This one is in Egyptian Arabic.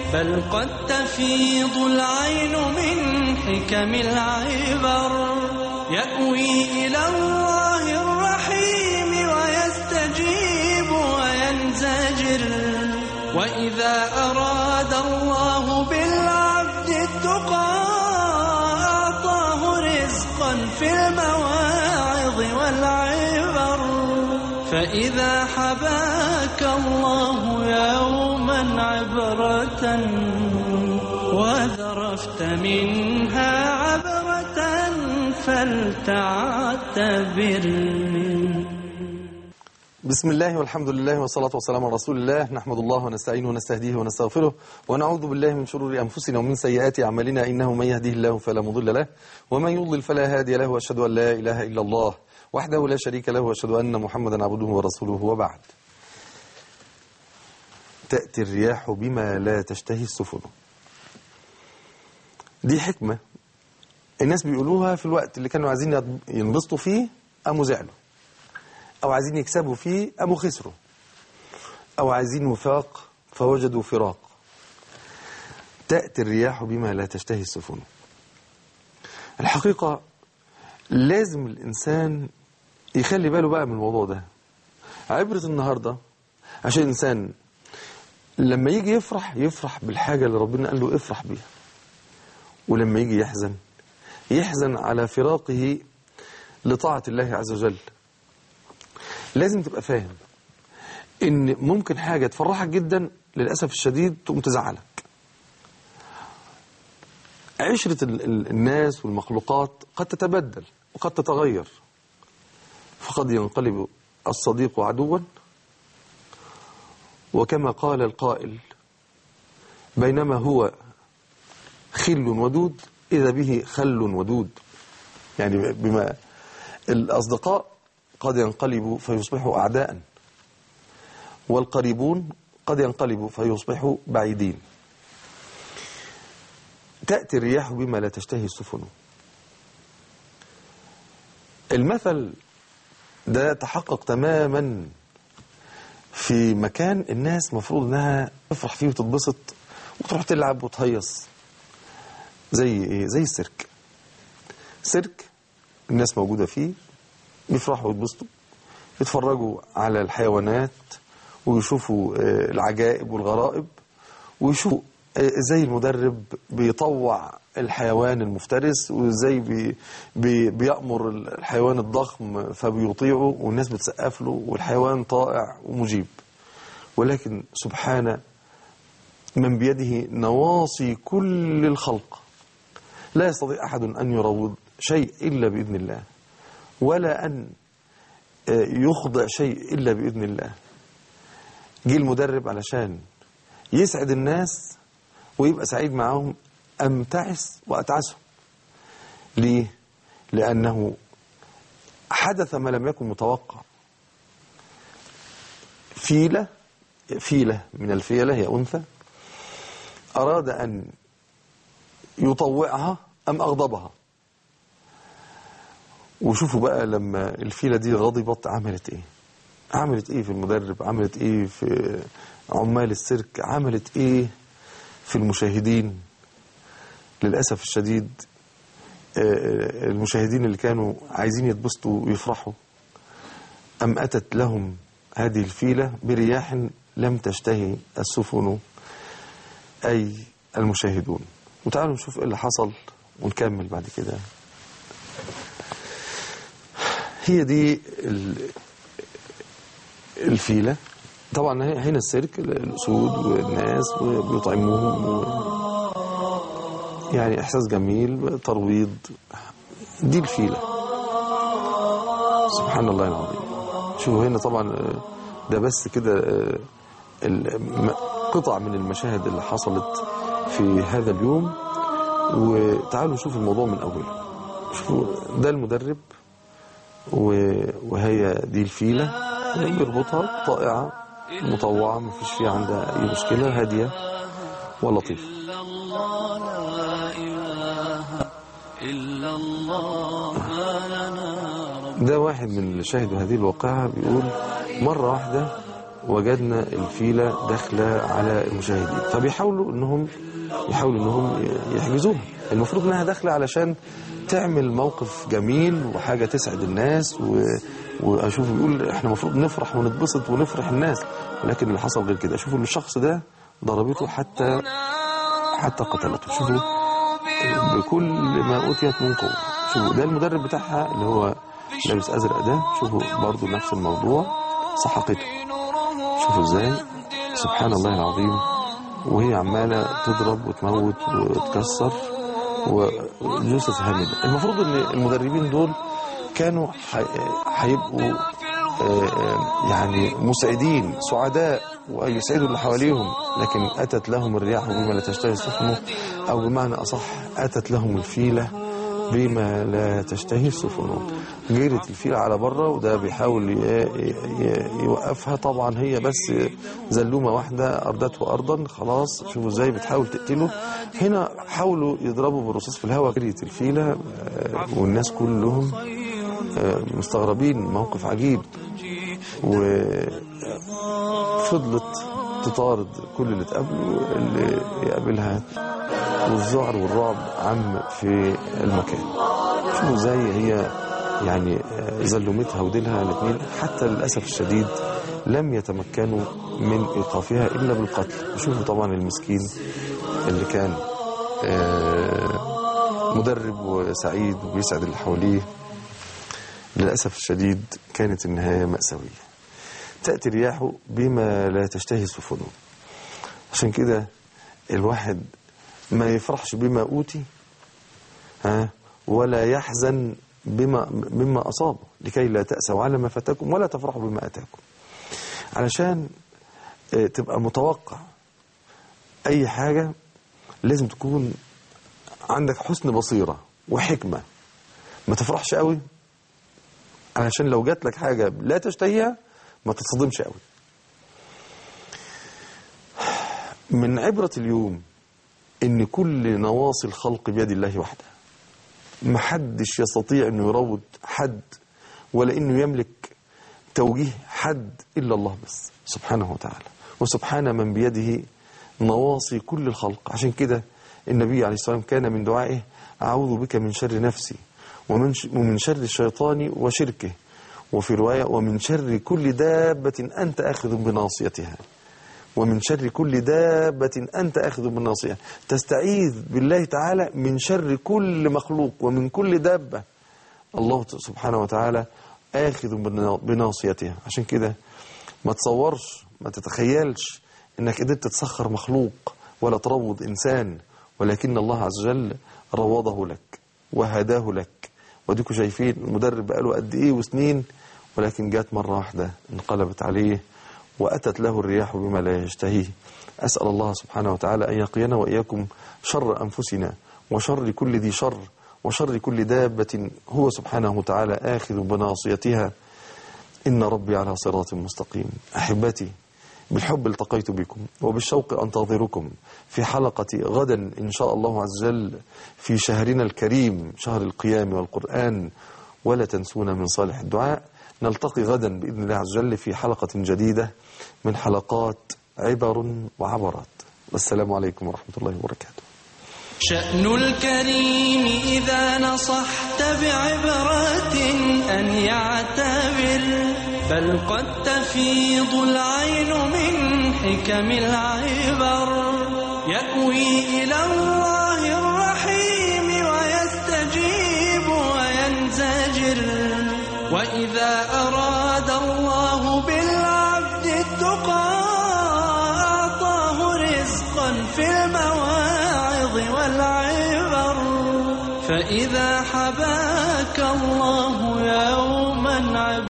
بل قد تفيض العين من حكم العبر يأوي إلى الله الرحيم ويستجيب وينزجر وإذا أراد الله بالعبد التقى أعطاه رزقا في المواعظ والعبر فإذا حباك الله يوما عبرة وذرفت منها عبرة فلتعتبر بسم الله والحمد لله والصلاة والسلام على رسول الله نحمد الله ونستعينه ونستهديه ونستغفره ونعوذ بالله من شرور أنفسنا ومن سيئات أعمالنا إنه من يهديه الله فلا مضل له ومن يضلل فلا هادي له وأشهد أن لا إله إلا الله وحده لا شريك له وأشهد أن محمدا عبده ورسوله وبعد تأتي الرياح بما لا تشتهي السفن دي حكمة الناس بيقولوها في الوقت اللي كانوا عايزين ينبسطوا فيه قاموا زعلوا أو عايزين يكسبوا فيه قاموا خسروا أو عايزين وفاق فوجدوا فراق تأتي الرياح بما لا تشتهي السفن الحقيقة لازم الإنسان يخلي باله بقى من الموضوع ده عبرة النهاردة عشان الإنسان لما يجي يفرح يفرح بالحاجة اللي ربنا قال له افرح بيها ولما يجي يحزن يحزن على فراقه لطاعة الله عز وجل لازم تبقى فاهم ان ممكن حاجة تفرحك جدا للأسف الشديد تقوم تزعلك عشرة ال- ال- الناس والمخلوقات قد تتبدل وقد تتغير فقد ينقلب الصديق عدوا وكما قال القائل بينما هو خل ودود إذا به خل ودود يعني بما الأصدقاء قد ينقلبوا فيصبحوا أعداء والقريبون قد ينقلبوا فيصبحوا بعيدين تأتي الرياح بما لا تشتهي السفن المثل ده تحقق تماما في مكان الناس مفروض انها تفرح فيه وتتبسط وتروح تلعب وتهيص زي ايه زي السيرك سيرك الناس موجودة فيه بيفرحوا ويتبسطوا يتفرجوا على الحيوانات ويشوفوا آه، العجائب والغرائب ويشوفوا آه، ازاي المدرب بيطوع الحيوان المفترس وازاي بي بي بيأمر الحيوان الضخم فبيطيعه والناس بتسقف له والحيوان طائع ومجيب ولكن سبحان من بيده نواصي كل الخلق لا يستطيع أحد أن يروض شيء إلا بإذن الله ولا أن آه، يخضع شيء إلا بإذن الله جه المدرب علشان يسعد الناس ويبقى سعيد معاهم أمتعس وأتعسهم ليه؟ لأنه حدث ما لم يكن متوقع فيلة فيلة من الفيلة هي أنثى أراد أن يطوعها أم أغضبها وشوفوا بقى لما الفيلة دي غضبت عملت ايه عملت ايه في المدرب عملت ايه في عمال السيرك عملت ايه في المشاهدين للأسف الشديد آه، المشاهدين اللي كانوا عايزين يتبسطوا ويفرحوا أم أتت لهم هذه الفيلة برياح لم تشتهي السفن أي المشاهدون وتعالوا نشوف ايه اللي حصل ونكمل بعد كده هي دي ال- الفيلة طبعا هي- هنا السيرك الأسود والناس بيطعموهم و... يعني إحساس جميل ترويض دي الفيلة سبحان الله العظيم شوفوا هنا طبعا آه، ده بس كده آه، الم- قطع من المشاهد اللي حصلت في هذا اليوم وتعالوا نشوف الموضوع من أوله شوفوا ده المدرب و- وهي دي الفيلة بيربطها طائعة مطوعة ما فيش فيها عندها أي مشكلة هادية ولطيفة إلا الله لا إله إلا الله ما لنا رب ده واحد من اللي شاهدوا هذه الواقعة بيقول مرة واحدة وجدنا الفيلة داخلة على المشاهدين فبيحاولوا انهم يحاولوا انهم يحجزوها المفروض انها داخلة علشان تعمل موقف جميل وحاجة تسعد الناس و... واشوف بيقول احنا المفروض نفرح ونتبسط ونفرح الناس ولكن اللي حصل غير كده شوفوا الشخص ده ضربته حتى حتى قتلته شوفوا بكل ما اوتيت من قوه شوفوا ده المدرب بتاعها اللي هو لابس ازرق ده شوفوا برضو نفس الموضوع سحقته شوفوا ازاي سبحان الله العظيم وهي عماله تضرب وتموت وتكسر وجثث هامده المفروض ان المدربين دول كانوا حي- هيبقوا آه، آه، يعني مسعدين سعداء ويسعدوا اللي حواليهم لكن أتت لهم الرياح بما لا تشتهي السفن أو بمعنى أصح أتت لهم الفيلة بما لا تشتهي السفن جرت الفيلة على بره وده بيحاول ي- ي- يوقفها طبعا هي بس زلومة واحدة أردته أرضا خلاص شوفوا ازاي بتحاول تقتله هنا حاولوا يضربوا بالرصاص في الهواء جريت الفيلة آه، والناس كلهم آه، مستغربين موقف عجيب وفضلت تطارد كل اللي تقابله اللي يقابلها والذعر والرعب عم في المكان شوفوا ازاي هي يعني آه، زلمتها وديلها الاثنين حتى للاسف الشديد لم يتمكنوا من ايقافها الا بالقتل شوفوا طبعا المسكين اللي كان آه، مدرب وسعيد وبيسعد اللي حواليه للأسف الشديد كانت النهاية مأساوية تأتي الرياح بما لا تشتهي السفن عشان كده الواحد ما يفرحش بما أوتي ها ولا يحزن بما مما أصابه لكي لا تأسوا على ما فاتكم ولا تفرحوا بما أتاكم علشان آه، تبقى متوقع أي حاجة لازم تكون عندك حسن بصيرة وحكمة ما تفرحش قوي علشان لو جات لك حاجة لا تشتهيها ما تتصدمش قوي من عبرة اليوم ان كل نواصي الخلق بيد الله وحده محدش يستطيع انه يروض حد ولا انه يملك توجيه حد الا الله بس سبحانه وتعالى وسبحان من بيده نواصي كل الخلق عشان كده النبي عليه الصلاه والسلام كان من دعائه اعوذ بك من شر نفسي ومن ش- ومن شر الشيطان وشركه وفي روايه ومن شر كل دابه انت اخذ بناصيتها ومن شر كل دابة أنت أخذ بالناصية تستعيذ بالله تعالى من شر كل مخلوق ومن كل دابة الله سبحانه وتعالى آخذ بنا- بناصيتها عشان كده ما تصورش ما تتخيلش انك قدرت تسخر مخلوق ولا تروض انسان ولكن الله عز وجل روضه لك وهداه لك وديكوا شايفين المدرب بقاله قد ايه وسنين ولكن جات مرة واحدة انقلبت عليه وأتت له الرياح بما لا يشتهيه أسأل الله سبحانه وتعالى أن يقينا وإياكم شر أنفسنا وشر كل ذي شر وشر كل دابة هو سبحانه وتعالى آخذ بناصيتها إن ربي على صراط مستقيم أحبتي بالحب التقيت بكم وبالشوق أنتظركم في حلقة غدا إن شاء الله عز وجل في شهرنا الكريم شهر القيام والقرآن ولا تنسونا من صالح الدعاء نلتقي غدا بإذن الله عز وجل في حلقة جديدة من حلقات عبر وعبرات والسلام عليكم ورحمة الله وبركاته شأن الكريم إذا نصحت بعبرة أن يعتبر بل قد تفيض العين من حكم العبر يأوي إلى الله الرحيم ويستجيب وينزجر وإذا أراد الله بالعبد التقى أعطاه رزقا في المواعظ والعبر فإذا حباك الله يوما عبر